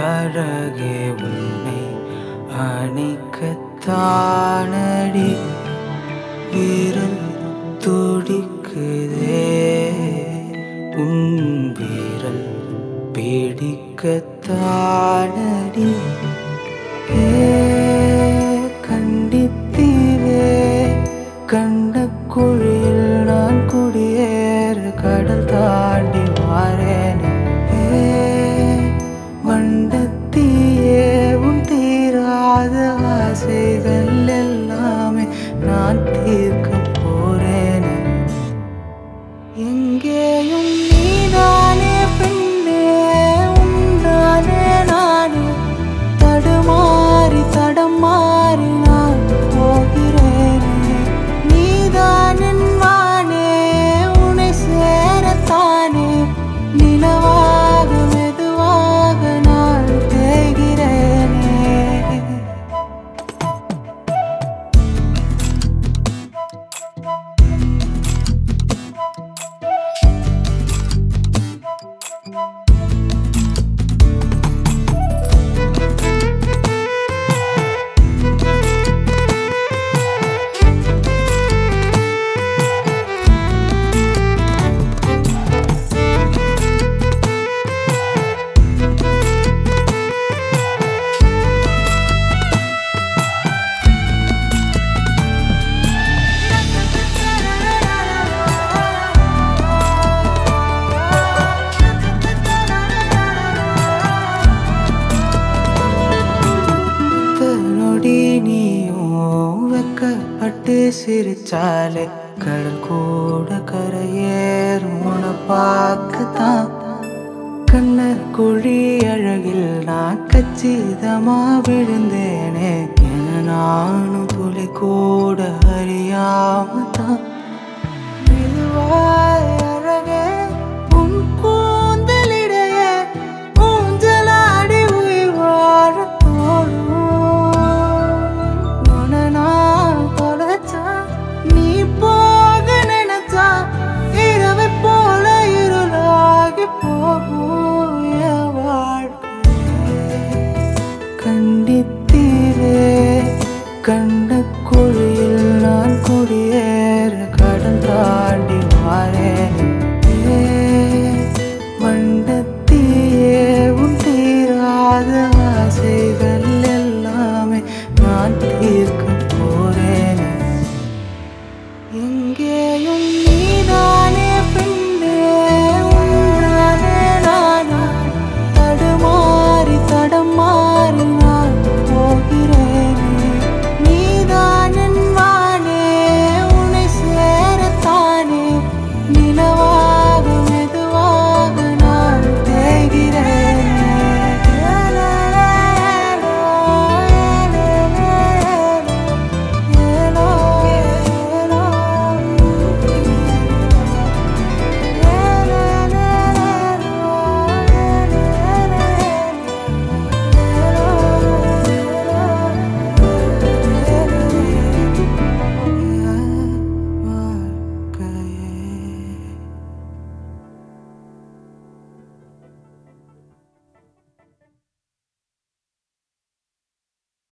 அழகே உன்னை அணைக்கத்தானடி வீரல் துடிக்குதே உன் வீரல் பிடிக்கத்தானடி ஏ கண்டித்தீரே கண்ட குழியில் நான் குடியேற கடல் தாண்டி வாரேன் ஏ மண்டத்தியே உன் தீராத ஆசைகள் எல்லாமே நான் தீர்க்க போறேன் எங்கேயும் நீதானே பெண்ணே உண்டானே நானே தடுமாறி தடம் மாறி நான் போகிறேனே நீதான் என் வானே உன்னை சேரத்தானே நிலவாக மெதுவாக நான் தேய்கிறேனே நொடி நீயும் வெக்கப்பட்டு சிரிச்சாலே கடல் கூட கரையேறும் உன பார்க்கத்தான் கண்ண குழி அழகில் நான் கச்சிதமா விழுந்தேனே என நானும் துளி கூட அறியாம தான் மெதுவாய்